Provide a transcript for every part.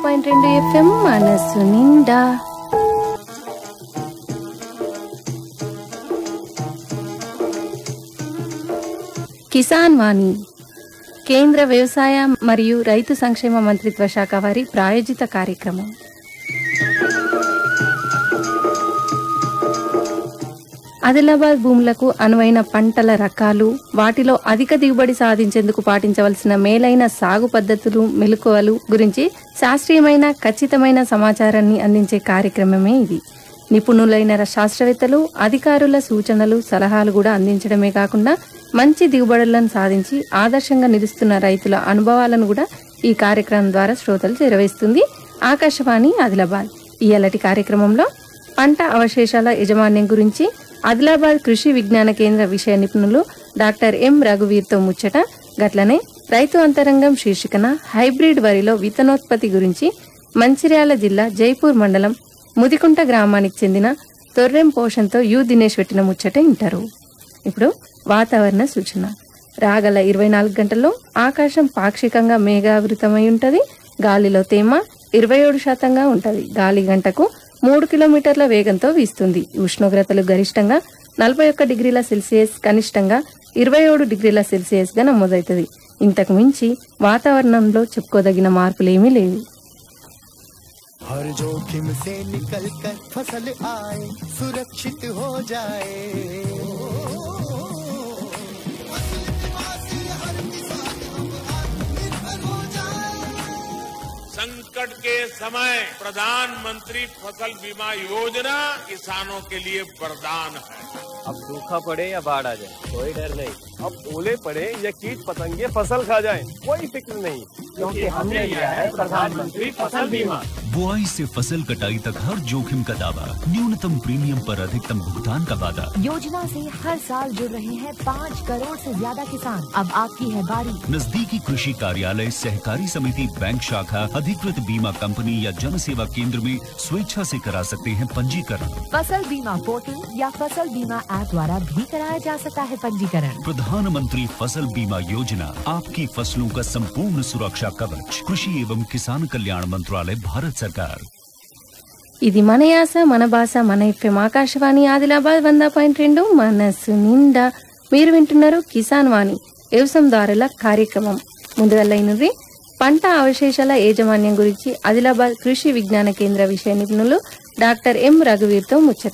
Point రెండు FM మనస్సు నిండా కిసాన్ వాణి కేంద్ర వ్యవసాయ మరియు రైతు సంక్షేమ మంత్రిత్వ శాఖ వారి ప్రాయోజిత కార్యక్రమం ఆదిలాబాద్ భూములకు అనువైన పంటల రకాలు వాటిలో అధిక దిగుబడి సాధించేందుకు పాటించవలసిన మేలైన సాగు పద్ధతులు మెలకువలు గురించి శాస్త్రీయమైన ఖచ్చితమైన సమాచారాన్ని అందించే కార్యక్రమమే ఇది నిపుణులైన శాస్త్రవేత్తలు అధికారుల సూచనలు సలహాలు కూడా అందించడమే కాకుండా మంచి దిగుబడులను సాధించి ఆదర్శంగా నిలుస్తున్న రైతుల అనుభవాలను కూడా ఈ కార్యక్రమం ద్వారా శ్రోతలు చేరవేస్తుంది ఆకాశవాణి ఆదిలాబాద్ ఇయలటి కార్యక్రమంలో పంట అవశేషాల యజమాన్యం గురించి ఆదిలాబాద్ కృషి విజ్ఞాన కేంద్ర విషయ నిపుణులు డాక్టర్ ఎం రఘువీర్తో ముచ్చట గట్లనే రైతు అంతరంగం శీర్షికన హైబ్రిడ్ వరిలో విత్తనోత్పత్తి గురించి మంచిర్యాల జిల్లా జైపూర్ మండలం ముదికుంట గ్రామానికి చెందిన తొర్రెం పోషంతో యు దినేష్ పెట్టిన ముచ్చట ఇంటారు ఇప్పుడు వాతావరణ సూచన రాగల ఇరవై నాలుగు గంటల్లో ఆకాశం పాక్షికంగా మేఘావృతమై ఉంటది గాలిలో తేమ ఇరవై ఏడు శాతంగా ఉంటది గాలి గంటకు మూడు కిలోమీటర్ల వేగంతో వీస్తుంది ఉష్ణోగ్రతలు గరిష్టంగా నలభై ఒక్క డిగ్రీల సెల్సియస్ కనిష్టంగా ఇరవై ఏడు డిగ్రీల సెల్సియస్ గా నమోదవుతుంది ఇంతకు మించి వాతావరణంలో చెప్పుకోదగిన మార్పులేమీ లేవు हर जोखिम से निकल कर फसल आए सुरक्षित हो जाए संकट के समय प्रधानमंत्री फसल बीमा योजना किसानों के लिए वरदान है अब सूखा पड़े या बाढ़ आ जाए कोई डर नहीं अब ओले पड़े या कीट पतंगे फसल खा जाए कोई फिक्र नहीं क्योंकि हमने लिया है प्रधानमंत्री फसल बीमा बुआई से फसल कटाई तक हर जोखिम का दावा न्यूनतम प्रीमियम पर अधिकतम भुगतान का वादा योजना से हर साल जुड़ रहे हैं पाँच करोड़ से ज्यादा किसान अब आपकी है बारी नजदीकी कृषि कार्यालय सहकारी समिति बैंक शाखा अधिकृत बीमा कंपनी या जन सेवा केंद्र में स्वेच्छा से करा सकते हैं पंजीकरण फसल बीमा पोर्टल या फसल बीमा ऐप द्वारा भी कराया जा सकता है पंजीकरण प्रधानमंत्री फसल बीमा योजना आपकी फसलों का संपूर्ण सुरक्षा कवच कृषि एवं किसान कल्याण मंत्रालय भारत सरकार ఇది మన యాస మన భాష మన ఎఫ్ఎం ఆకాశవాణి ఆదిలాబాద్ వంద పాయింట్ రెండు మనస్సు నిండా మీరు వింటున్నారు కిసాన్ వాణి వ్యవసాయదారుల కార్యక్రమం ముందుగా లైనది పంట అవశేషాల యాజమాన్యం గురించి ఆదిలాబాద్ కృషి విజ్ఞాన కేంద్ర విషయ నిపుణులు డాక్టర్ ఎం రఘువీర్తో ముచ్చట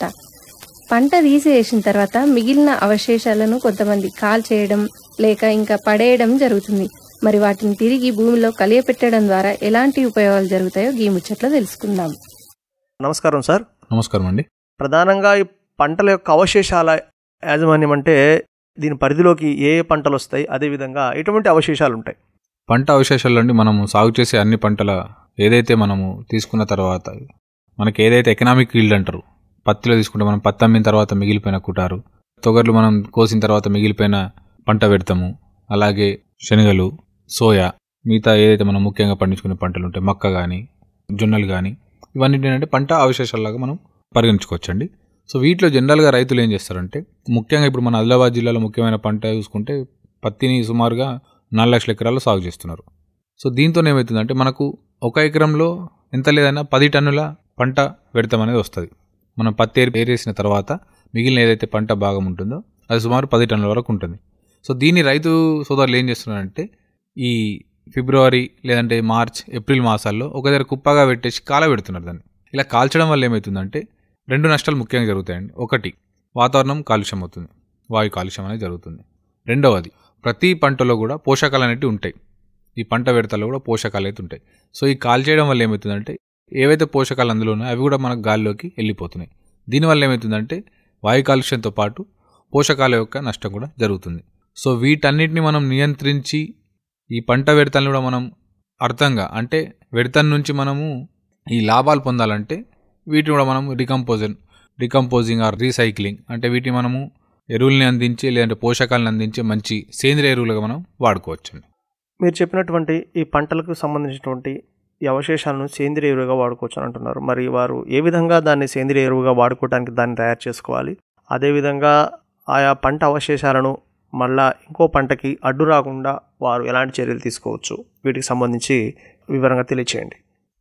పంట తీసివేసిన తర్వాత మిగిలిన అవశేషాలను కొంతమంది కాల్ చేయడం లేక ఇంకా పడేయడం జరుగుతుంది మరి వాటిని తిరిగి భూమిలో కలియపెట్టడం ద్వారా ఎలాంటి ఉపయోగాలు జరుగుతాయో ఈ ముచ్చట్లో తెలుసుకుందాం నమస్కారం సార్ నమస్కారం అండి ప్రధానంగా ఈ పంటల యొక్క అవశేషాల యాజమాన్యం అంటే దీని పరిధిలోకి ఏ ఏ పంటలు వస్తాయి అదేవిధంగా ఎటువంటి అవశేషాలు ఉంటాయి పంట అవశేషాలు అండి మనము సాగు చేసే అన్ని పంటల ఏదైతే మనము తీసుకున్న తర్వాత మనకి ఏదైతే ఎకనామిక్ ఈల్డ్ అంటారు పత్తిలో తీసుకుంటే మనం పత్తి అమ్మిన తర్వాత మిగిలిపోయిన కుటారు తొగర్లు మనం కోసిన తర్వాత మిగిలిపోయిన పంట పెడతాము అలాగే శనగలు సోయా మిగతా ఏదైతే మనం ముఖ్యంగా పండించుకునే పంటలు ఉంటాయి మక్క కానీ జొన్నలు కానీ ఇవన్నీ ఏంటంటే పంట అవశేషాలాగా మనం పరిగణించుకోవచ్చండి సో వీటిలో జనరల్గా రైతులు ఏం చేస్తారంటే ముఖ్యంగా ఇప్పుడు మన ఆదిలాబాద్ జిల్లాలో ముఖ్యమైన పంట చూసుకుంటే పత్తిని సుమారుగా నాలుగు లక్షల ఎకరాల్లో సాగు చేస్తున్నారు సో దీంతో ఏమవుతుందంటే మనకు ఒక ఎకరంలో ఎంత లేదన్నా పది టన్నుల పంట పెడతాం అనేది వస్తుంది మనం పత్తి ఏరి ఏరేసిన తర్వాత మిగిలిన ఏదైతే పంట భాగం ఉంటుందో అది సుమారు పది టన్నుల వరకు ఉంటుంది సో దీన్ని రైతు సోదరులు ఏం చేస్తున్నారంటే ఈ ఫిబ్రవరి లేదంటే మార్చ్ ఏప్రిల్ మాసాల్లో ఒక దగ్గర కుప్పగా పెట్టేసి కాలబెడుతున్నారు దాన్ని ఇలా కాల్చడం వల్ల ఏమవుతుందంటే రెండు నష్టాలు ముఖ్యంగా జరుగుతాయండి ఒకటి వాతావరణం కాలుష్యం అవుతుంది వాయు కాలుష్యం అనేది జరుగుతుంది రెండవది ప్రతి పంటలో కూడా పోషకాలు అనేవి ఉంటాయి ఈ పంట విడతలో కూడా పోషకాలు అయితే ఉంటాయి సో ఈ కాల్ చేయడం వల్ల ఏమవుతుందంటే ఏవైతే పోషకాలు అందులో ఉన్నాయో అవి కూడా మనకు గాలిలోకి వెళ్ళిపోతున్నాయి దీనివల్ల ఏమవుతుందంటే వాయు కాలుష్యంతో పాటు పోషకాల యొక్క నష్టం కూడా జరుగుతుంది సో వీటన్నిటిని మనం నియంత్రించి ఈ పంట విడతలను కూడా మనం అర్థంగా అంటే విడతల నుంచి మనము ఈ లాభాలు పొందాలంటే వీటిని కూడా మనం రికంపోజన్ రికంపోజింగ్ ఆర్ రీసైక్లింగ్ అంటే వీటిని మనము ఎరువుల్ని అందించి లేదంటే పోషకాలను అందించి మంచి సేంద్రియ ఎరువులుగా మనం వాడుకోవచ్చు మీరు చెప్పినటువంటి ఈ పంటలకు సంబంధించినటువంటి ఈ అవశేషాలను సేంద్రియ ఎరువుగా వాడుకోవచ్చు అని అంటున్నారు మరి వారు ఏ విధంగా దాన్ని సేంద్రియ ఎరువుగా వాడుకోవడానికి దాన్ని తయారు చేసుకోవాలి అదేవిధంగా ఆయా పంట అవశేషాలను మళ్ళా ఇంకో పంటకి అడ్డు రాకుండా వారు ఎలాంటి చర్యలు తీసుకోవచ్చు వీటికి సంబంధించి వివరంగా తెలియచేయండి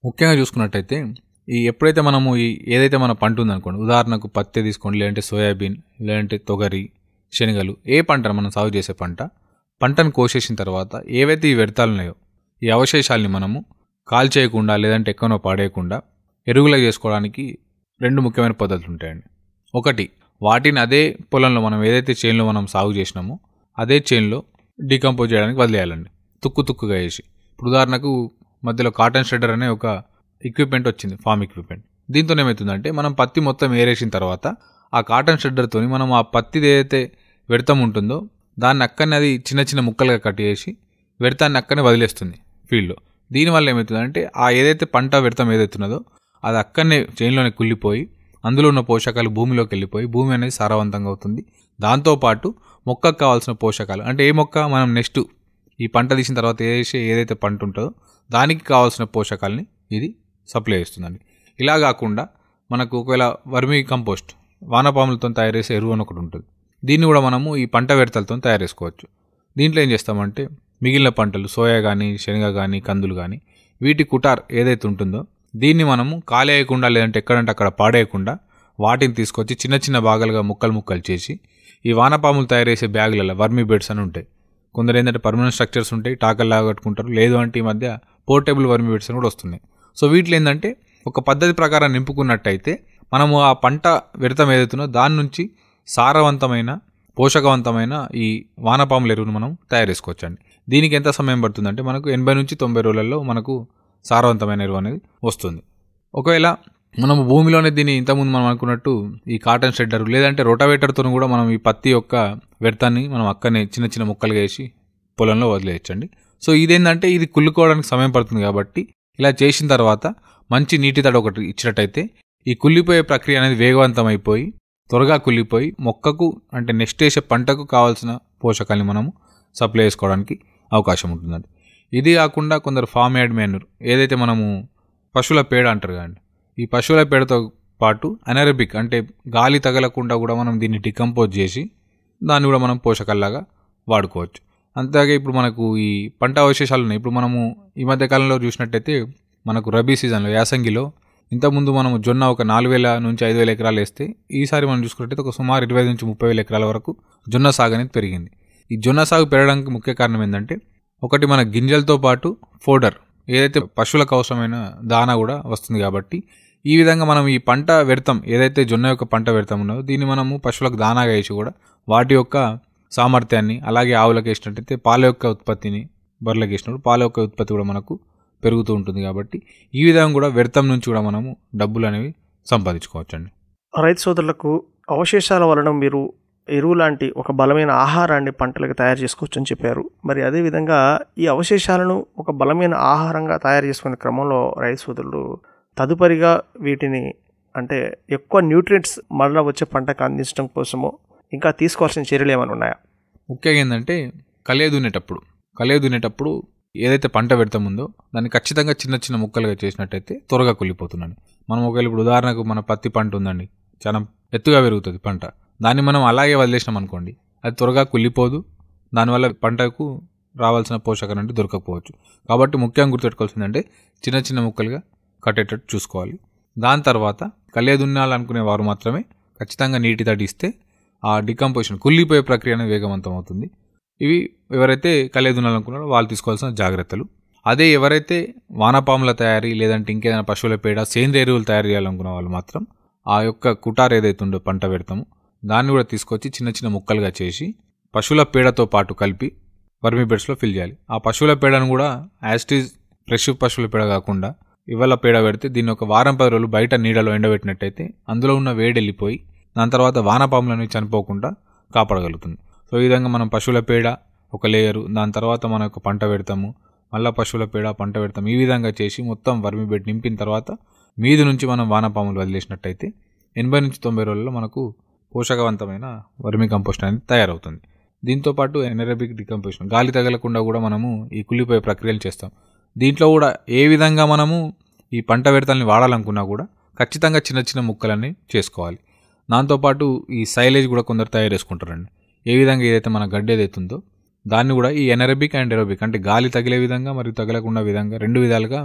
ముఖ్యంగా చూసుకున్నట్టయితే ఈ ఎప్పుడైతే మనము ఈ ఏదైతే మన పంట ఉందనుకోండి ఉదాహరణకు పత్తి తీసుకోండి లేదంటే సోయాబీన్ లేదంటే తొగరి శనగలు ఏ పంటను మనం సాగు చేసే పంట పంటను కోసేసిన తర్వాత ఏవైతే ఈ వ్యర్థాలు ఉన్నాయో ఈ అవశేషాలని మనము కాల్ చేయకుండా లేదంటే ఎక్కనో పాడేయకుండా ఎరువులా చేసుకోవడానికి రెండు ముఖ్యమైన పద్ధతులు ఉంటాయండి ఒకటి వాటిని అదే పొలంలో మనం ఏదైతే చేనులో మనం సాగు చేసినామో అదే చేనులో డీకంపోజ్ చేయడానికి వదిలేయాలండి తుక్కు తుక్కుగా వేసి ఇప్పుడు ఉదాహరణకు మధ్యలో కాటన్ షెడర్ అనే ఒక ఎక్విప్మెంట్ వచ్చింది ఫామ్ ఎక్విప్మెంట్ దీంతో ఏమవుతుందంటే మనం పత్తి మొత్తం ఏరేసిన తర్వాత ఆ కాటన్ షెడ్డర్తో మనం ఆ పత్తి ఏదైతే వ్యర్థం ఉంటుందో దాన్ని అక్కడనే అది చిన్న చిన్న ముక్కలుగా కట్ చేసి వ్యర్థాన్ని అక్కడనే వదిలేస్తుంది ఫీల్డ్లో దీనివల్ల ఏమవుతుందంటే ఆ ఏదైతే పంట వ్యర్థం ఏదైతే ఉన్నదో అది అక్కడనే చేనులోనే కుళ్ళిపోయి అందులో ఉన్న పోషకాలు భూమిలోకి వెళ్ళిపోయి భూమి అనేది సారవంతంగా అవుతుంది దాంతోపాటు మొక్కకు కావాల్సిన పోషకాలు అంటే ఏ మొక్క మనం నెక్స్ట్ ఈ పంట తీసిన తర్వాత వేసే ఏదైతే పంట ఉంటుందో దానికి కావాల్సిన పోషకాలని ఇది సప్లై చేస్తుందండి ఇలా కాకుండా మనకు ఒకవేళ వర్మీ కంపోస్ట్ వానపాములతో తయారు చేసే ఎరువు అని ఒకటి ఉంటుంది దీన్ని కూడా మనము ఈ పంట వ్యర్థాలతో తయారు చేసుకోవచ్చు దీంట్లో ఏం చేస్తామంటే మిగిలిన పంటలు సోయా కానీ శనగ కానీ కందులు కానీ వీటి కుటార్ ఏదైతే ఉంటుందో దీన్ని మనము కాలేయకుండా లేదంటే ఎక్కడంటే అక్కడ పాడేయకుండా వాటిని తీసుకొచ్చి చిన్న చిన్న భాగాలుగా ముక్కలు ముక్కలు చేసి ఈ వానపాములు తయారు చేసే బ్యాగులలో వర్మీ బెడ్స్ అని ఉంటాయి కొందరు ఏంటంటే పర్మనెంట్ స్ట్రక్చర్స్ ఉంటాయి టాకల్లాగా కట్టుకుంటారు లేదు అంటే ఈ మధ్య పోర్టబుల్ వర్మీ బెడ్స్ అని కూడా వస్తున్నాయి సో వీటిలో ఏంటంటే ఒక పద్ధతి ప్రకారం నింపుకున్నట్టయితే మనము ఆ పంట వ్యర్థం ఏదైతుందో దాని నుంచి సారవంతమైన పోషకవంతమైన ఈ వానపాముల ఎరువును మనం తయారు చేసుకోవచ్చండి దీనికి ఎంత సమయం పడుతుందంటే మనకు ఎనభై నుంచి తొంభై రోజులలో మనకు సారవంతమైన ఎరువు అనేది వస్తుంది ఒకవేళ మనం భూమిలోనే దీన్ని ఇంతకుముందు మనం అనుకున్నట్టు ఈ కాటన్ షెడ్డర్ లేదంటే రోటావేటర్తో కూడా మనం ఈ పత్తి యొక్క వ్యర్థాన్ని మనం అక్కనే చిన్న చిన్న ముక్కలుగా వేసి పొలంలో వదిలేయచ్చండి సో ఇదేంటంటే ఇది కుళ్ళుకోవడానికి సమయం పడుతుంది కాబట్టి ఇలా చేసిన తర్వాత మంచి నీటి తడ ఒకటి ఇచ్చినట్టయితే ఈ కుళ్ళిపోయే ప్రక్రియ అనేది వేగవంతం అయిపోయి త్వరగా కుళ్ళిపోయి మొక్కకు అంటే నెక్స్ట్ వేసే పంటకు కావాల్సిన పోషకాలని మనము సప్లై చేసుకోవడానికి అవకాశం ఉంటుందండి ఇది కాకుండా కొందరు ఫామ్ యాడ్ మేనూర్ ఏదైతే మనము పశువుల పేడ అంటారు కదండి ఈ పశువుల పేడతో పాటు అనరబిక్ అంటే గాలి తగలకుండా కూడా మనం దీన్ని డికంపోజ్ చేసి దాన్ని కూడా మనం పోషకాల్లాగా వాడుకోవచ్చు అంతేగా ఇప్పుడు మనకు ఈ పంట అవశేషాలు ఉన్నాయి ఇప్పుడు మనము ఈ మధ్య కాలంలో చూసినట్టయితే మనకు రబీ సీజన్లో యాసంగిలో ఇంతకుముందు మనం జొన్న ఒక నాలుగు వేల నుంచి ఐదు వేల ఎకరాలు వేస్తే ఈసారి మనం చూసుకున్నట్టయితే ఒక సుమారు ఇరవై నుంచి ముప్పై వేల ఎకరాల వరకు జొన్న సాగు అనేది పెరిగింది ఈ జొన్న సాగు పెరగడానికి ముఖ్య కారణం ఏంటంటే ఒకటి మన గింజలతో పాటు ఫోడర్ ఏదైతే పశువులకు అవసరమైన దానా కూడా వస్తుంది కాబట్టి ఈ విధంగా మనం ఈ పంట వ్యర్థం ఏదైతే జొన్న యొక్క పంట వ్యర్థం ఉన్నదో దీన్ని మనము పశువులకు దానాగా వేసి కూడా వాటి యొక్క సామర్థ్యాన్ని అలాగే ఆవులకు వేసినట్టయితే పాల యొక్క ఉత్పత్తిని బర్రెలకు వేసినప్పుడు పాల యొక్క ఉత్పత్తి కూడా మనకు పెరుగుతూ ఉంటుంది కాబట్టి ఈ విధంగా కూడా వ్యర్థం నుంచి కూడా మనము డబ్బులు అనేవి సంపాదించుకోవచ్చండి రైతు సోదరులకు అవశేషాల వలన మీరు ఎరువు లాంటి ఒక బలమైన ఆహారాన్ని పంటలకు తయారు చేసుకోవచ్చు అని చెప్పారు మరి అదేవిధంగా ఈ అవశేషాలను ఒక బలమైన ఆహారంగా తయారు చేసుకునే క్రమంలో రైతు సోదరులు తదుపరిగా వీటిని అంటే ఎక్కువ న్యూట్రియంట్స్ మరలా వచ్చే పంటకు అందించడం కోసమో ఇంకా తీసుకోవాల్సిన చర్యలు ఏమైనా ఉన్నాయా ముఖ్యంగా ఏంటంటే కలియ దున్నేటప్పుడు కలియ దున్నేటప్పుడు ఏదైతే పంట పెడతాం ఉందో దాన్ని ఖచ్చితంగా చిన్న చిన్న ముక్కలుగా చేసినట్టయితే త్వరగా కుళ్ళిపోతుందండి మనం ఒకవేళ ఇప్పుడు ఉదాహరణకు మన పత్తి పంట ఉందండి చాలా ఎత్తుగా పెరుగుతుంది పంట దాన్ని మనం అలాగే వదిలేసినాం అనుకోండి అది త్వరగా కుళ్ళిపోదు దానివల్ల పంటకు రావాల్సిన పోషకాలు అంటే దొరకకపోవచ్చు కాబట్టి ముఖ్యంగా గుర్తుపెట్టుకోవాల్సిందంటే చిన్న చిన్న ముక్కలుగా కట్టేటట్టు చూసుకోవాలి దాని తర్వాత కలియ దున్నాలనుకునే వారు మాత్రమే ఖచ్చితంగా నీటి తడి ఇస్తే ఆ డికంపోజిషన్ కుళ్ళిపోయే ప్రక్రియ అనేది వేగవంతం అవుతుంది ఇవి ఎవరైతే కలియ దున్నాలనుకున్నారో వాళ్ళు తీసుకోవాల్సిన జాగ్రత్తలు అదే ఎవరైతే వానపాముల తయారీ లేదంటే ఇంకేదైనా పశువుల పేడ సేంద్రియ ఎరువులు తయారు చేయాలనుకున్న వాళ్ళు మాత్రం ఆ యొక్క కుటార్ ఏదైతే ఉందో పంట పెడతామో దాన్ని కూడా తీసుకొచ్చి చిన్న చిన్న ముక్కలుగా చేసి పశువుల పేడతో పాటు కలిపి వర్మీ బెడ్స్లో ఫిల్ చేయాలి ఆ పశువుల పేడను కూడా యాస్టీజ్ ఫ్రెష్ పశువుల పేడ కాకుండా ఇవాళ పేడ పెడితే దీన్ని ఒక వారం పది రోజులు బయట నీడలో ఎండబెట్టినట్టయితే అందులో ఉన్న వేడి వెళ్ళిపోయి దాని తర్వాత వానపాములను చనిపోకుండా కాపాడగలుగుతుంది సో ఈ విధంగా మనం పశువుల పేడ ఒక లేయరు దాని తర్వాత మన యొక్క పంట పెడతాము మళ్ళీ పశువుల పేడ పంట పెడతాం ఈ విధంగా చేసి మొత్తం వర్మి బెడ్ నింపిన తర్వాత మీది నుంచి మనం వానపాములు వదిలేసినట్టయితే ఎనభై నుంచి తొంభై రోజుల్లో మనకు పోషకవంతమైన వర్మి కంపోస్ట్ అనేది తయారవుతుంది దీంతోపాటు ఎనరబిక్ డికంపోజిషన్ గాలి తగలకుండా కూడా మనము ఈ కుళ్ళిపోయే ప్రక్రియలు చేస్తాం దీంట్లో కూడా ఏ విధంగా మనము ఈ పంట వ్యర్థాలని వాడాలనుకున్నా కూడా ఖచ్చితంగా చిన్న చిన్న ముక్కలన్నీ చేసుకోవాలి దాంతోపాటు ఈ సైలేజ్ కూడా కొందరు తయారు చేసుకుంటారండి ఏ విధంగా ఏదైతే మన గడ్డి ఏదైతే ఉందో దాన్ని కూడా ఈ ఎనరబిక్ అండ్ ఎరోబిక్ అంటే గాలి తగిలే విధంగా మరియు తగలకుండా విధంగా రెండు విధాలుగా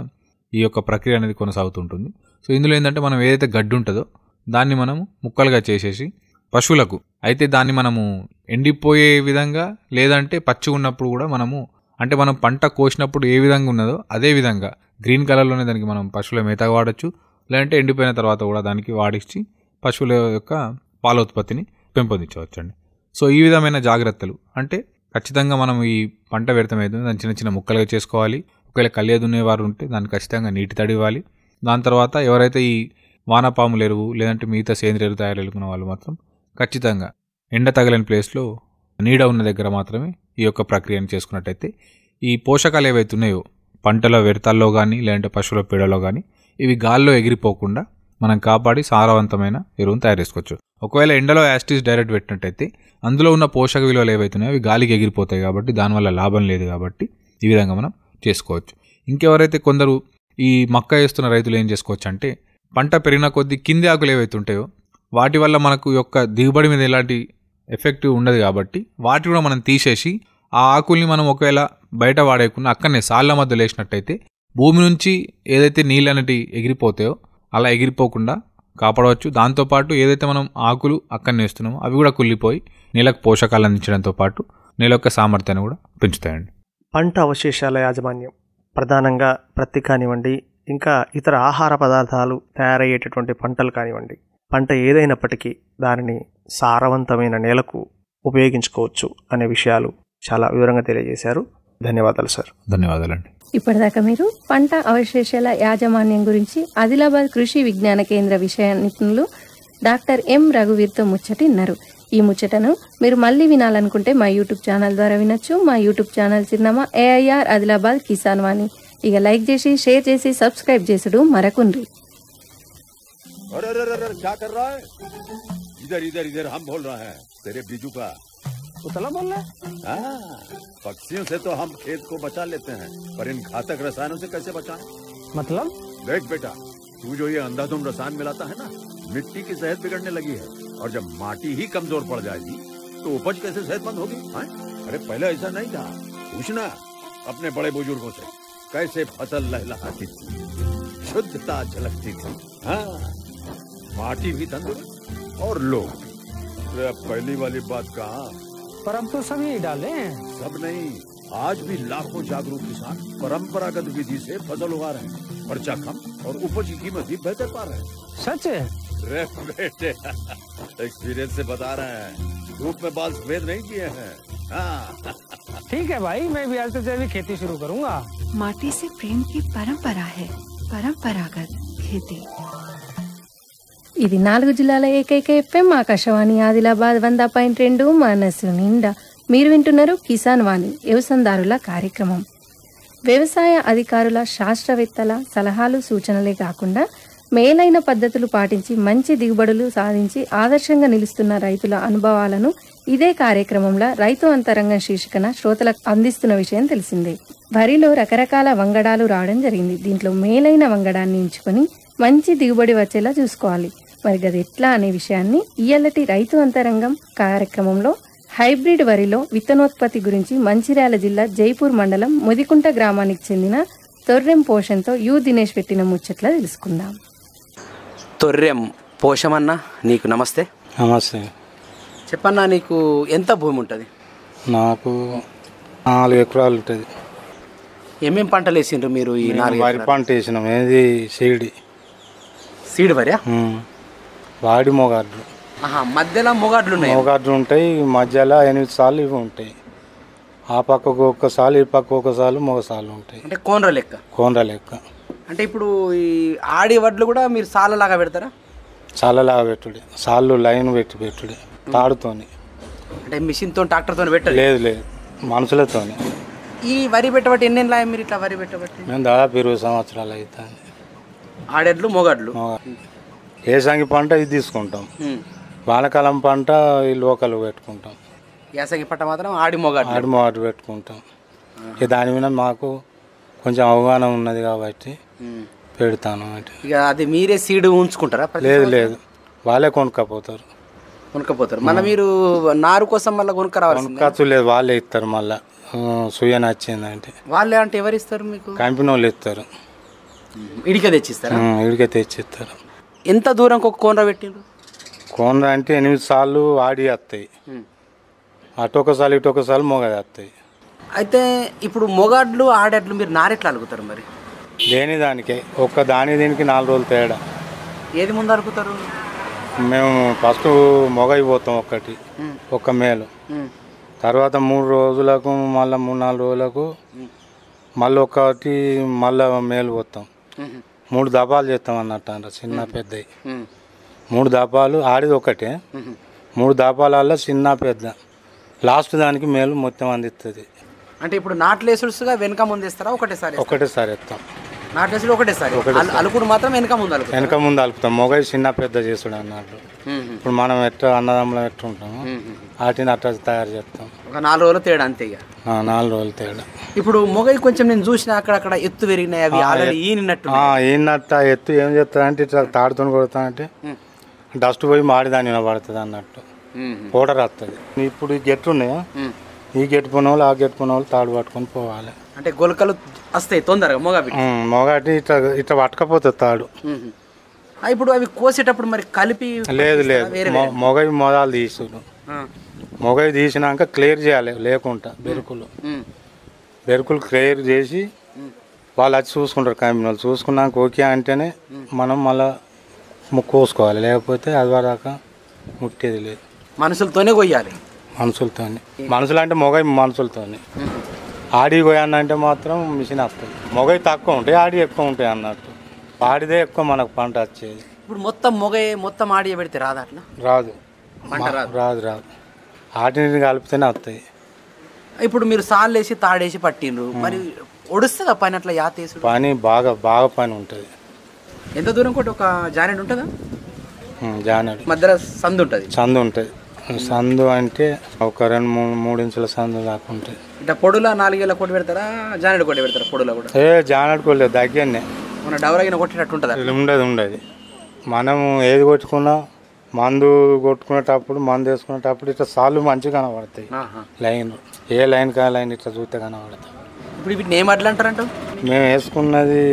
ఈ యొక్క ప్రక్రియ అనేది కొనసాగుతుంటుంది సో ఇందులో ఏంటంటే మనం ఏదైతే గడ్డి ఉంటుందో దాన్ని మనం ముక్కలుగా చేసేసి పశువులకు అయితే దాన్ని మనము ఎండిపోయే విధంగా లేదంటే పచ్చి ఉన్నప్పుడు కూడా మనము అంటే మనం పంట కోసినప్పుడు ఏ విధంగా ఉన్నదో అదే విధంగా గ్రీన్ కలర్లోనే దానికి మనం పశువుల మేతగా వాడచ్చు లేదంటే ఎండిపోయిన తర్వాత కూడా దానికి వాడించి పశువుల యొక్క పాల ఉత్పత్తిని పెంపొందించవచ్చు అండి సో ఈ విధమైన జాగ్రత్తలు అంటే ఖచ్చితంగా మనం ఈ పంట వ్యర్థం ఏదైతే దాన్ని చిన్న చిన్న ముక్కలుగా చేసుకోవాలి ఒకవేళ కలియ దున్నేవారు ఉంటే దాన్ని ఖచ్చితంగా నీటి తడి ఇవ్వాలి దాని తర్వాత ఎవరైతే ఈ వానపాములు ఎరువు లేదంటే మిగతా సేంద్రియ ఎరువు తయారు చేసుకున్న వాళ్ళు మాత్రం ఖచ్చితంగా ఎండ తగలని ప్లేస్లో నీడ ఉన్న దగ్గర మాత్రమే ఈ యొక్క ప్రక్రియను చేసుకున్నట్టయితే ఈ పోషకాలు ఏవైతే ఉన్నాయో పంటల వ్యర్థాల్లో కానీ లేదంటే పశువుల పీడలో కానీ ఇవి గాల్లో ఎగిరిపోకుండా మనం కాపాడి సారవంతమైన ఎరువును తయారు చేసుకోవచ్చు ఒకవేళ ఎండలో యాస్టిస్ డైరెక్ట్ పెట్టినట్టయితే అందులో ఉన్న పోషక విలువలు ఏవైతే ఉన్నాయో అవి గాలికి ఎగిరిపోతాయి కాబట్టి దానివల్ల లాభం లేదు కాబట్టి ఈ విధంగా మనం చేసుకోవచ్చు ఇంకెవరైతే కొందరు ఈ మక్క వేస్తున్న రైతులు ఏం చేసుకోవచ్చు అంటే పంట పెరిగిన కొద్దీ కింది ఆకులు ఏవైతే ఉంటాయో వాటి వల్ల మనకు యొక్క దిగుబడి మీద ఎలాంటి ఎఫెక్ట్ ఉండదు కాబట్టి వాటి కూడా మనం తీసేసి ఆ ఆకుల్ని మనం ఒకవేళ బయట వాడేయకుండా అక్కడనే సాళ్ళ మధ్యలో వేసినట్టయితే భూమి నుంచి ఏదైతే నీళ్ళు అనేవి ఎగిరిపోతాయో అలా ఎగిరిపోకుండా కాపాడవచ్చు దాంతోపాటు ఏదైతే మనం ఆకులు అక్కడనే వేస్తున్నామో అవి కూడా కుళ్ళిపోయి నేలకు పోషకాలు అందించడంతో పాటు నేల యొక్క సామర్థ్యాన్ని కూడా పెంచుతాయండి పంట అవశేషాల యాజమాన్యం ప్రధానంగా ప్రత్తి కానివ్వండి ఇంకా ఇతర ఆహార పదార్థాలు తయారయ్యేటటువంటి పంటలు కానివ్వండి పంట ఏదైనప్పటికీ దానిని సారవంతమైన నేలకు ఉపయోగించుకోవచ్చు అనే విషయాలు చాలా వివరంగా తెలియజేశారు ధన్యవాదాలు సార్ ధన్యవాదాలండి ఇప్పటిదాకా మీరు పంట అవశేషాల యాజమాన్యం గురించి ఆదిలాబాద్ కృషి విజ్ఞాన కేంద్ర విషయ నిపుణులు డాక్టర్ ఎం రఘువీర్తో ముచ్చటిన్నారు ఈ ముచ్చటను మీరు మళ్ళీ వినాలనుకుంటే మా యూట్యూబ్ ఛానల్ ద్వారా వినొచ్చు మా యూట్యూబ్ ఛానల్ చిరునామా ఏఐఆర్ ఆదిలాబాద్ కిసాన్ వాణి ఇక లైక్ చేసి షేర్ చేసి సబ్స్క్రైబ్ చేసుడు మరకుండ్రి अरे अरे अरे अरे, क्या कर रहा है इधर इधर इधर हम बोल रहे हैं तेरे बीजू का उतला बोल रहा है हाँ, पक्षियों से तो हम खेत को बचा लेते हैं पर इन घातक रसायनों से कैसे बचाएं? मतलब देख बेटा तू जो ये अंधाधुंध रसायन मिलाता है ना मिट्टी की सेहत बिगड़ने लगी है और जब माटी ही कमजोर पड़ जाएगी तो उपज कैसे सेहतमंद होगी हाँ? अरे पहले ऐसा नहीं था पूछना अपने बड़े बुजुर्गों से कैसे फसल लहलहाती थी शुद्धता झलकती थी हाँ माटी भी तंदुरुस्त और लोग अरे अब पहली वाली बात कहा पर अब तो सभी डाले हैं सब नहीं आज भी लाखों जागरूक किसान परंपरागत विधि से फसल उगा रहे हैं खर्चा कम और उपज की कीमत भी बेहतर पा रहे हैं सच है रे बेटे एक्सपीरियंस से बता रहे हैं धूप में बाल सफेद नहीं किए हैं हाँ ठीक है भाई मैं भी आज से जैविक खेती शुरू करूंगा माटी से प्रेम की परंपरा है परंपरागत खेती ఇది నాలుగు జిల్లాల ఏకైక ఎఫ్ఎం ఆకాశవాణి ఆదిలాబాద్ వంద పాయింట్ రెండు మనసు నిండా మీరు వింటున్నారు కిసాన్ వాణి వ్యవసందారుల కార్యక్రమం వ్యవసాయ అధికారుల శాస్త్రవేత్తల సలహాలు సూచనలే కాకుండా మేలైన పద్ధతులు పాటించి మంచి దిగుబడులు సాధించి ఆదర్శంగా నిలుస్తున్న రైతుల అనుభవాలను ఇదే కార్యక్రమంలో రైతు అంతరంగం శీర్షికన శ్రోతలకు అందిస్తున్న విషయం తెలిసిందే వరిలో రకరకాల వంగడాలు రావడం జరిగింది దీంట్లో మేలైన వంగడాన్ని ఎంచుకొని మంచి దిగుబడి వచ్చేలా చూసుకోవాలి మరి గది ఎట్లా అనే విషయాన్ని ఇయ్యలటి రైతు అంతరంగం కార్యక్రమంలో హైబ్రిడ్ వరిలో విత్తనోత్పత్తి గురించి మంచిర్యాల జిల్లా జైపూర్ మండలం ముదికుంట గ్రామానికి చెందిన తొర్రెం పోషన్తో యు దినేష్ పెట్టిన ముచ్చట్ల తెలుసుకుందాం తొర్రెం పోషమన్న నీకు నమస్తే నమస్తే చెప్పన్నా నీకు ఎంత భూమి ఉంటుంది నాకు నాలుగు ఎకరాలు ఉంటుంది ఏమేం పంటలు వేసిండ్రు మీరు ఈ నాలుగు వరి ఎకరాలు? పంట వేసినాం ఏది సీడి సీడ్ వరియా ఉమ్. వాడి మొగాడ్లు ఆహా మధ్యలో మొగాడ్లు ఉన్నాయి మొగాడ్లు ఉంటాయి మధ్యలో ఎనిమిది సార్లు ఇవి ఉంటాయి ఆ పక్కకు ఒక్కసారి ఈ పక్క ఒకసారి మొగసార్లు ఉంటాయి అంటే కోనర లెక్క కోనర లెక్క అంటే ఇప్పుడు ఈ ఆడి వడ్లు కూడా మీరు సాలలాగా పెడతారా చాలలాగా పెట్టుడే సార్లు లైన్ పెట్టి పెట్టుడే తాడుతోని అంటే మిషన్తో ట్రాక్టర్తో పెట్టాలి లేదు లేదు మనుషులతోని ఈ వరి పెట్టబట్టి ఎన్ని ఏళ్ళ మీరు ఇట్లా వరి పెట్టబట్టి మేము దాదాపు ఇరవై సంవత్సరాలు అవుతుంది ఆడెడ్లు మొగడ్లు ఏ సంగి పంట ఇది తీసుకుంటాం ఉమ్. వానకాలం పంట ఈ లోకల్ పెట్టుకుంటాం యాసంగి పంట మాత్రం ఆడి మొగడ్లు ఆడి మాటు పెట్టుకుంటాం ఇక దాని మీద మాకు కొంచెం అవగాహన ఉన్నది కాబట్టి ఉమ్. పెడతాను అంటే ఇక అది మీరే సీడ్ ఉంచుకుంటారా ప్రతి లేదు సంవత్సరం? లేదు వాళ్ళే కొనుక్కపోతారు కొనుక్కపోతారు మళ్ళీ మీరు నారు కోసం మళ్ళీ కొనుక్క రావాల్సిందే కొనుక్కచ్చు లేదు వాళ్ళే ఇస్తారు మళ్ళా ఆ, సుయ నచ్చిందంటే వాళ్ళే అంటే ఎవరు ఇస్తారు మీకు కంపెనీ వాళ్ళు ఇస్తారు ఇడికే తెచ్చిస్తారా ఇడికే తెచ్చిస్తారు ఎంత దూరంకి ఒక కోనర పెట్టిండ్రు కోన అంటే ఎనిమిది సార్లు ఆడి వస్తాయి అటు ఒకసారి ఇటు ఒకసారి మొగది వస్తాయి అయితే ఇప్పుడు మొగాడ్లు ఆడాడ్లు మీరు నారెట్లు అలుగుతారు మరి దేని దానికే ఒక్క దాని దీనికి నాలుగు రోజులు తేడా ఏది ముందు అలుగుతారు మేము ఫస్ట్ మొగయి పోతాం ఒక్కటి ఒక్క మేలు తర్వాత మూడు రోజులకు మళ్ళీ మూడు నాలుగు రోజులకు మళ్ళీ ఒకటి మళ్ళీ మేలు పోతాం మూడు దపాలు చేస్తాం అన్నట్టు అంట చిన్న పెద్దవి మూడు దపాలు ఆడిది ఒకటే మూడు దపాలలో చిన్న పెద్ద లాస్ట్ దానికి మేలు మొత్తం అందిస్తుంది అంటే ఇప్పుడు నాట్లేసుడుగా వెనక ముందు ఇస్తారా ఒకటేసారి ఇస్తారా? ఒకటేసారి ఎత్తాం నాట్లేసుడు ఒకటేసారి ఒకటేసారి. అలు- అలుకుడు మాత్రం వెనక ముందు అలుకుతారు వెనక ముందు అలుపుతాం మొగయి చిన్న పెద్ద చేసుడు అన్నట్టు ఇప్పుడు మనం ఎట్లా అన్నదమ్ములం ఎట్లా ఉంటాము వాటిని అట్లా తయారు చేస్తాం ఒక నాలుగు రోజులు తేడా అంతే ఇక ఆ, నాలుగు రోజులు తేడా ఇప్పుడు మొగై కొంచెం నేను చూసిన అక్కడక్కడ ఎత్తు పెరిగినాయి అవి ఆ, ఆల్రెడీ ఎత్- ఈనినట్టు ఆ, ఈయనట్ట ఎత్తు ఏం చేస్తాడంటే ఇట్లా తాడుతో కొడతానంటే డస్ట్ పోయి మాడి దాని వినబడుతుంది అన్నట్టు పౌడర్ వస్తుంది ఇప్పుడు ఈ గెట్లు ఉన్నాయా ఈ గెట్టు పోయిన వాళ్ళు ఆ గెట్టు పోయిన వాళ్ళు తాడు పట్టుకొని పోవాలి అంటే గొలకలు వస్తాయి తొందరగా మొగ బిడ్డ ఉమ్, మొగటి ఇట్లా ఇట్లా పట్టకపోతుంది తాడు ఆ, ఇప్పుడు అవి కోసేటప్పుడు మరి కలిపి లేదు లేదు వేరే మొ- మొగవి మొదలు తీసుడు ఆ. మొగవి తీసినాక క్లియర్ చేయాలి లేకుండా బెరుకులు ఉమ్. బెరుకులు క్లియర్ చేసి వాళ్ళు వచ్చి చూసుకుంటారు కంపెనీ వాళ్ళు చూసుకున్నాక ఓకే అంటేనే మనం మళ్ళా ము- కోసుకోవాలి లేకపోతే అది వరదాకా ముట్టేది లేదు మనుషులతోనే కొయ్యాలి మనుషులతో మనుషులు అంటే మొగై మనుషులతో ఆడి కొయ్యాన్ని అంటే మాత్రం మిషన్ వస్తుంది మొగై తక్కువ ఉంటాయి ఆడి ఎక్కువ ఉంటాయి అన్నట్టు ఆడిదే ఎక్కువ మనకు పంట వచ్చేది ఇప్పుడు మొత్తం మొగ మొత్తం ఆడియ పెడితే రాదా అట్లా రాదు పంట మా- రాదు. రాదు రాదు ఆటిని కలిపితేనే వస్తాయి ఇప్పుడు మీరు సాళ్ళు వేసి తాడేసి పట్టిండ్రు మరి ఒడుస్తుందా పైన అట్లా యాతేసుడు పని బాగా బాగా పని ఉంటుంది ఎంత దూరం కొట్టి ఒక జానెడ్ ఉంటుందా జానడు మధ్యలో సందు ఉంటుంది సందు ఉంటుంది సందు అంటే ఒక రెండు మూడు మూడు ఇంచుల సందు దాకా ఉంటుంది ఇట్లా పొడుల నాలుగేళ్ళ కొట్టి పెడతారా జానెడ్ కొట్టి పెడతారా పొడులో కూడా ఏ జానడుకోలేదు దగ్గరనే మన డవరగిన కొట్టేటట్టు ఉంటుందా ఉండదు ఉండదు మనం ఏది కొట్టుకున్నా మందు కొట్టుకునేటప్పుడు మందు వేసుకునేటప్పుడు ఇట్లా సార్లు మంచిగా కనబడతాయి ఆహా. లైన్ ఏ లైన్ కా లైన్ ఇట్లా చూస్తే కనబడతాయి ఇప్పుడు వీటిని ఏం అట్లా అంటారంట మేము వేసుకున్నది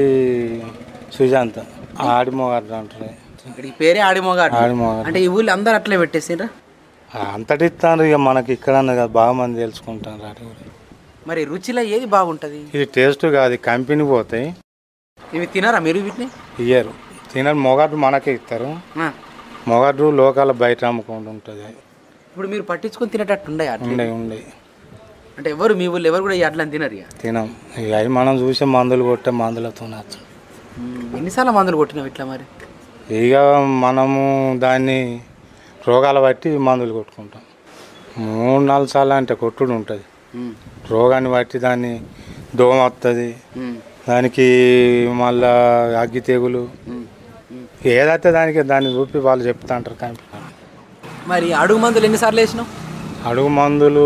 సుజాంత ఆడిమోగాడు అంటారు ఇక్కడ ఈ పేరే ఆడిమోగాడు ఆడిమోగాడు. అంటే ఈ ఊళ్ళో అందరు అట్లే పెట్టేసిండ్రా అంతటి ఇస్తాను ఇక మనకి ఇక్కడ కదా బాగా మంది తెలుసుకుంటారు వాటి గురించి. మరి రుచిలో ఏది బాగుంటది ఇది టేస్ట్ కాదు కంపెనీ పోతాయి ఇవి తినారా మీరు వీటిని ఇయ్యరు తినరు మొగడు మనకే ఇస్తారు ఆ. మొగడు లోకాల బయట అమ్ముకుంటూ ఉంటుంది ఇప్పుడు మీరు పట్టించుకొని తినేటట్టు ఉండే అట్లా ఉండే ఉండే అంటే ఎవరు మీ ఊళ్ళో ఎవరు కూడా ఈ అట్లని తినరు ఇక తినం ఇక అవి మనం చూసే మందులు కొట్టే మందులతో నచ్చం ఎన్నిసార్లు మందులు కొట్టినావు ఇట్లా మరి ఇక మనము దాన్ని రోగాల బట్టి మందులు కొట్టుకుంటాం మూడు నాలుగు సార్లు అంటే కొట్టుడు ఉంటుంది ఉమ్. రోగాన్ని బట్టి దాన్ని దోమ వస్తుంది ఉమ్. దానికి మళ్ళా అగ్గి తెగులు ఏదైతే దానికి దాన్ని చూపి వాళ్ళు చెప్తా అంటారు కంపెనీ మరి అడుగు మందులు ఎన్నిసార్లు వేసినావు అడుగు మందులు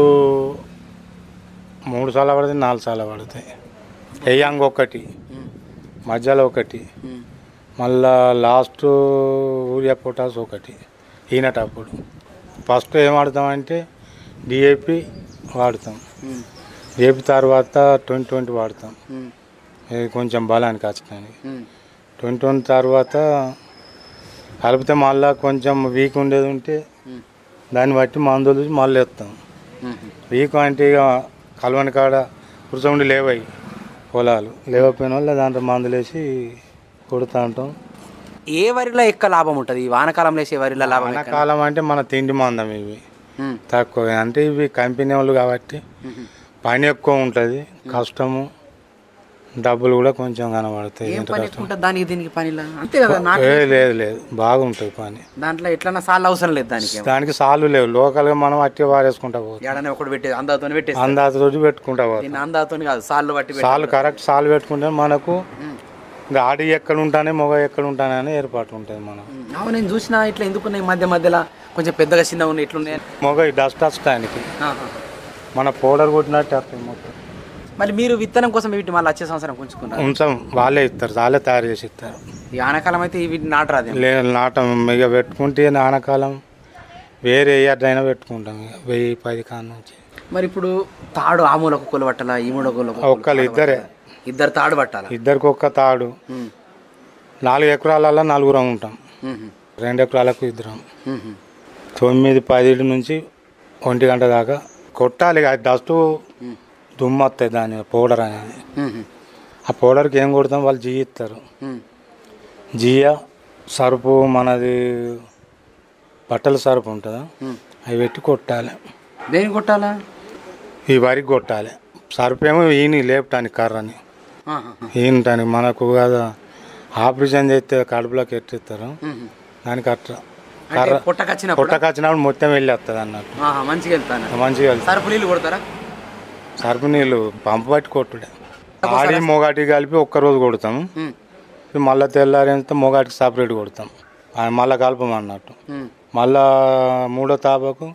మూడు సార్లు పడతాయి నాలుగు సార్లు పడతాయి ఎయ్యంగ్ ఒకటి మధ్యలో ఒకటి మళ్ళా లాస్ట్ ఊరియా పొటాస్ ఒకటి ఈనటప్పుడు ఫస్ట్ ఏం వాడతామంటే డిఏపి వాడతాం డిఏపి తర్వాత ట్వంటీ ట్వంటీ వాడతాం ఇది కొంచెం బలానికి వచ్చడానికి ట్వంటీ ట్వంటీ తర్వాత కలిపితే మళ్ళీ కొంచెం వీక్ ఉండేది ఉంటే దాన్ని బట్టి మందులు చూసి మళ్ళీ వేస్తాం వీక్ అంటే ఇక కలవని కాడ కూర్చోండి లేవాయి పొలాలు లేవపోయిన వాళ్ళు దాంట్లో మందులు వేసి కొడుతూ ఉంటాం ఏ వరిలో ఎక్కువ లాభం ఉంటుంది ఈ వానకాలంలో వేసే వరిలో లాభం ఎక్కువ? వానాకాలం అంటే మన తిండి మందం ఇవి ఉమ్. తక్కువ అంటే ఇవి కంపెనీ వాళ్ళు కాబట్టి పని ఎక్కువ ఉంటుంది కష్టము డబ్బులు కూడా కొంచెం కనబడతాయి ఏం ఇంత పని కష్టం ఎక్కువ ఉంటుంది దానికి దీనికి పనిలా అంతే కదా నాకు ఏ, లేదు లేదు బాగుంటుంది పని దాంట్లో ఎట్లన్నా సార్లు అవసరం లేదు దానికి దానికి సాలు లేవు లోకల్గా మనం అట్టి వారేసుకుంటా పోతాం ఏడనే ఒకటి పెట్టేది అందాతో పెట్టేది అందాత రోజు పెట్టుకుంటా పోతాం దీన్ని అందాతో కాదు సార్లు బట్టి పెట్టి- సాలు కరెక్ట్ సాలు పెట్టుకుంటే మనకు ఇంకా ఆడి ఎక్కడ ఉంటానే మొగ ఎక్కడ ఉంటానే అని ఏర్పాటు ఉంటుంది మనం అవును నేను చూసిన ఇట్లా ఎందుకున్నాయి మధ్య మధ్యలో కొంచెం పెద్దగా చిన్నగా ఉన్నాయి ఇట్లున్నాయి మొగ ఈ డస్ట్ వచ్చడానికి ఆహా. మన పౌడర్ కొట్టినట్టు వస్తుంది మొత్తం మరి మీరు విత్తనం కోసం వీటిని మళ్ళీ వచ్చే సంవత్సరం ఉంచుకున్నారు ఉంచాం వాళ్ళే ఇస్తారు వాళ్ళే తయారు చేసి ఇస్తారు ఈ ఆనకాలం అయితే వీటిని నాటరాదు లే నాటం ఇక పెట్టుకుంటే నానకాలం వేరే ఎడ్డైనా పెట్టుకుంటాం ఇక వెయ్యి పది కాడ నుంచి మరి ఇప్పుడు తాడు ఆ మూలకు కొలు పట్టాలా ఈ మూల కొలు ఒక్కళ్ళు ఇద్దరే ఇద్దరు తాడు పట్టాలా ఇద్దరికి ఒక్క తాడు నాలుగు ఎకరాలలో నలుగురం ఉంటాం రెండు ఎకరాలకు ఇద్దరం తొమ్మిది పది నుంచి ఒంటి గంట దాకా కొట్టాలి ఇక అది డస్ట్ దుమ్ము వస్తాయి దాని పౌడర్ అనేది ఆ పౌడర్కి ఏం కొడతాం వాళ్ళు జియ్య ఇస్తారు జియ్య సరుపు మనది బట్టల సరుపు ఉంటుందా అవి పెట్టి కొట్టాలి దేనికి కొట్టాలా ఈ వరికి కొట్టాలి సరుపు ఏమో ఈయన లేపటానికి కర్రని ఈయనటానికి మనకు కదా ఆపరేషన్ చేస్తే కడుపులోకి ఎట్టిస్తారు దానికి అట్లా కర్ర పుట్టకచ్చినప్పుడు పుట్టకొచ్చినప్పుడు మొత్తం వెళ్ళేస్తుంది అన్నట్టు ఆహా, మంచిగా వెళ్తాను మంచిగా వెళ్తుంది సరుపు నీళ్ళు కొడతారా సరుపు నీళ్ళు పంపు పట్టి కొట్టుడే ఆడి మొగాటి కలిపి ఒక్కరోజు కొడతాం మళ్ళీ తెల్లారితే మొగాటికి సపరేట్ కొడతాం ఆ మళ్ళా కలపం అన్నట్టు మళ్ళా మూడో తాపకు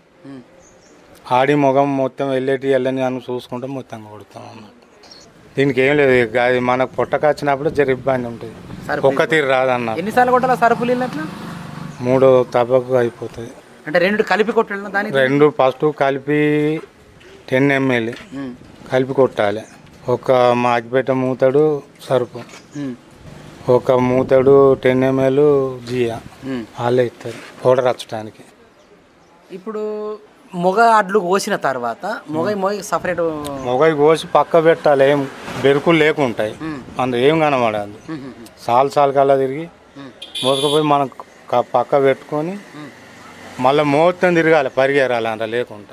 ఆడి మొగం మొత్తం వెళ్ళేటి వెళ్ళని అని చూసుకుంటాం మొత్తం కొడతాం అన్నట్టు దీనికి ఏం లేదు ఇక అది మనకు పుట్టకొచ్చినప్పుడు జర ఇబ్బంది ఉంటుంది సరుపు ఒక్క తీరు రాదన్న ఎన్నిసార్లు కొట్టాలా సరుపు నీళ్ళు అట్లా మూడో తాపకు అయిపోతుంది అంటే రెండు కలిపి కొట్టాలి దానికి రెండు ఫస్ట్ కలిపి టెన్ ఎంఎల్ కలిపి కొట్టాలి ఒక మాగిపెట్ట మూతడు సరుపు ఉమ్. ఒక మూతడు టెన్ ఎంఎల్ జియా ఉమ్. వాళ్ళే ఇస్తారు పౌడర్ రచ్చడానికి ఇప్పుడు మొగ అడ్లు కోసిన తర్వాత మొగ మొగ సపరేట్ మొగవి కోసి పక్క పెట్టాలి ఏం బెరుకులు లేకుంటాయి అందులో ఏం కనబడదు సాల్ సాల్ కల్లా తిరిగి మోసుకుపోయి మనం క- పక్క పెట్టుకొని మళ్ళీ మొత్తం తిరగాలి పరిగెరాలి అంత లేకుండా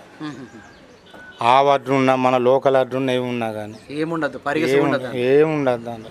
ఆ వడ్డు ఉన్నా మన లోకల్ వడ్డు ఉన్నా ఏమి ఉన్నా కానీ ఏముండదు పరిగెసి ఉండదు ఏముండదు దాంట్లో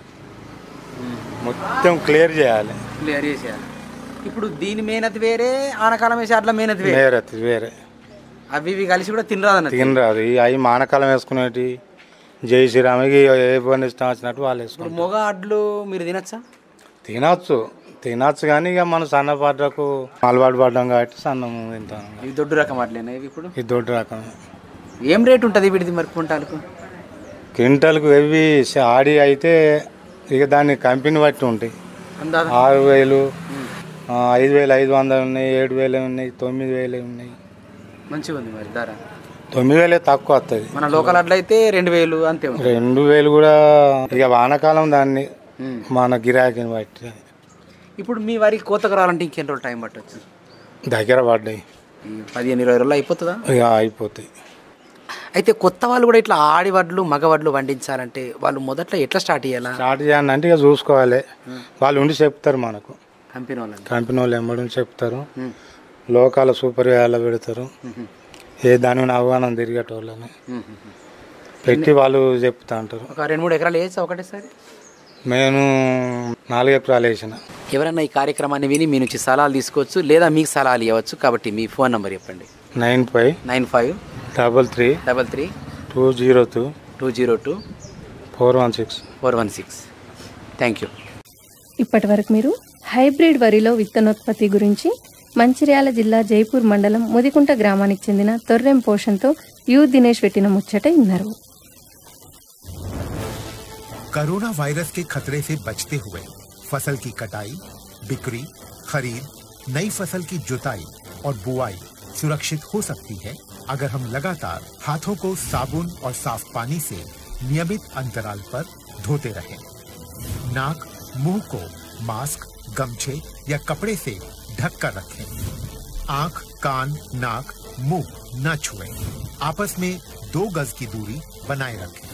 మొత్తం క్లియర్ చేయాలి క్లియర్ చేసేయాలి ఇప్పుడు దీని మేనతి వేరే ఆనకాలం వేసే అట్లా మేనతి వేరే వేరే వేరే అవి ఇవి కలిసి కూడా తినరాదన్నట్టు తినరాదు ఈ అవి మానకాలం వేసుకునేటి జై శ్రీరామకి ఏ పని ఇష్టం వచ్చినట్టు వాళ్ళు ఇప్పుడు వేసుకుంటారు మొగ అడ్లు మీరు తినచ్చా తినచ్చు తినచ్చు కానీ ఇక మన సన్నపాటకు అలవాటు పడ్డాం కాబట్టి సన్నము తింటాం ఇవి దొడ్డు రకం అట్లేనా ఇవి ఇప్పుడు ఇది దొడ్డు రకం ఏం రేట్ ఉంటుంది వీటిది మరి కుంటాలకు క్వింటల్కు ఇవి ఆడి అయితే ఇక దాన్ని కంపెనీ బట్టి ఉంటాయి అందాజ ఆరు వేలు ఆ, ఐదు వేలు ఐదు వందలు ఉన్నాయి ఏడు వేలు ఉన్నాయి తొమ్మిది వేలు ఉన్నాయి మంచిగా ఉంది మరి ధర తొమ్మిది వేలే తక్కువ వస్తుంది మన లోకల్ అడ్లు అయితే రెండు వేలు అంతే ఉంది రెండు వేలు కూడా ఇక వానాకాలం దాన్ని ఉమ్. మన గిరాకీని బట్టి ఇప్పుడు మీ వరికి కోతకు రావాలంటే ఇంకెన్ని రోజులు టైం పట్టొచ్చు దగ్గర పడ్డాయి ఈ పదిహేను ఇరవై రోజుల్లో అయిపోతుందా ఇక అయిపోతాయి అయితే కొత్త వాళ్ళు కూడా ఇట్లా ఆడి వడ్లు మగ వడ్లు వండించాలంటే వాళ్ళు మొదట్లో ఎట్లా స్టార్ట్ చేయాలా స్టార్ట్ చేయాలంటే అంటే ఇక చూసుకోవాలి వాళ్ళు ఉండి చెప్తారు మనకు కంపెనీ వాళ్ళని కంపెనీ వాళ్ళు ఎంబడి చెప్తారు లోకాల సూపర్ వేయాల పెడతారు ఏ దాని మీద అవగాహన తిరిగేటోళ్ళని పెట్టి వాళ్ళు చెప్తా అంటారు ఒక రెండు మూడు ఎకరాలు వేయచ్చా ఒకటేసారి నేను నాలుగు ఎకరాలు వేసిన ఎవరన్నా ఈ కార్యక్రమాన్ని విని మీ నుంచి సలహాలు తీసుకోవచ్చు లేదా మీకు సలహాలు ఇవ్వచ్చు కాబట్టి మీ ఫోన్ నంబర్ చెప్పండి nine five nine five double three double three two zero two two zero two four one six four one six thank you ఇప్పటి వరకు మీరు హైబ్రిడ్ వరిలో విత్తనోత్పత్తి గురించి మంచిర్యాల జిల్లా జైపూర్ మండలం ముదికుంట గ్రామానికి చెందిన తొర్రెం పోషన్తో యు దినేష్ పెట్టిన ముచ్చట ఇన్నారు कोरोना वायरस के खतरे से बचते हुए फसल की कटाई बिक्री खरीद नई फसल की जुताई और बुआई सुरक्षित हो सकती है अगर हम लगातार हाथों को साबुन और साफ पानी से नियमित अंतराल पर धोते रहें। नाक मुंह को मास्क गमछे या कपड़े से ढक कर रखें आंख कान नाक मुंह न छुएं। आपस में दो गज की दूरी बनाए रखें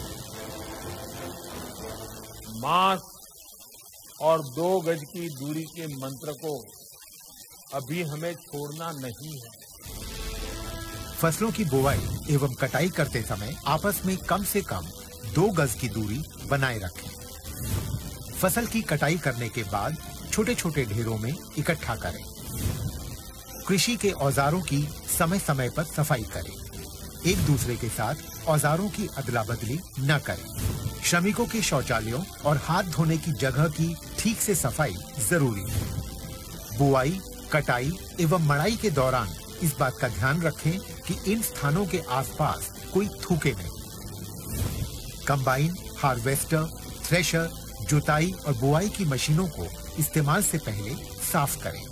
मास्क और दो गज की दूरी के मंत्र को अभी हमें छोड़ना नहीं है फसलों की बुवाई एवं कटाई करते समय आपस में कम से कम दो गज की दूरी बनाए रखें फसल की कटाई करने के बाद छोटे छोटे ढेरों में इकट्ठा करें कृषि के औजारों की समय समय पर सफाई करें एक दूसरे के साथ औजारों की अदला बदली न करें श्रमिकों के शौचालयों और हाथ धोने की जगह की ठीक से सफाई जरूरी है बुआई कटाई एवं मड़ाई के दौरान इस बात का ध्यान रखें कि इन स्थानों के आसपास कोई थूके नहीं कंबाइन हार्वेस्टर थ्रेशर जुताई और बुआई की मशीनों को इस्तेमाल से पहले साफ करें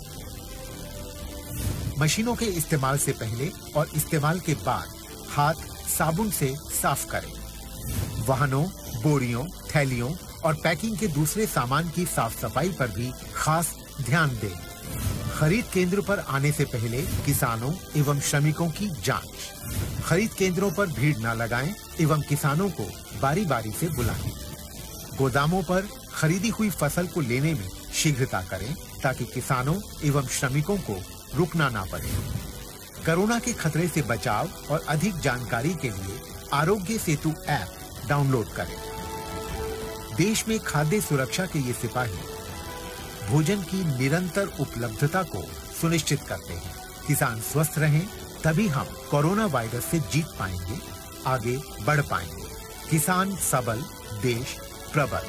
मशीनों के इस्तेमाल से पहले और इस्तेमाल के बाद हाथ साबुन से साफ करें वाहनों बोरियों थैलियों और पैकिंग के दूसरे सामान की साफ सफाई पर भी खास ध्यान दें खरीद केंद्र पर आने से पहले किसानों एवं श्रमिकों की जांच खरीद केंद्रों पर भीड़ न लगाएं एवं किसानों को बारी बारी से बुलाएं गोदामों पर खरीदी हुई फसल को लेने में शीघ्रता करें ताकि किसानों एवं श्रमिकों को रुकना ना पड़े कोरोना के खतरे से बचाव और अधिक जानकारी के लिए आरोग्य सेतु ऐप डाउनलोड करें देश में खाद्य सुरक्षा के ये सिपाही भोजन की निरंतर उपलब्धता को सुनिश्चित करते हैं किसान स्वस्थ रहें तभी हम कोरोना वायरस से जीत पाएंगे आगे बढ़ पाएंगे किसान सबल देश प्रबल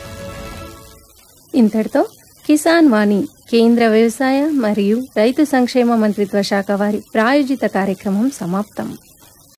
ఇంతటితో కిసాన్ వాణి కేంద్ర వ్యవసాయ మరియు రైతు సంక్షేమ మంత్రిత్వ శాఖ వారి ప్రాయోజిత కార్యక్రమం సమాప్తం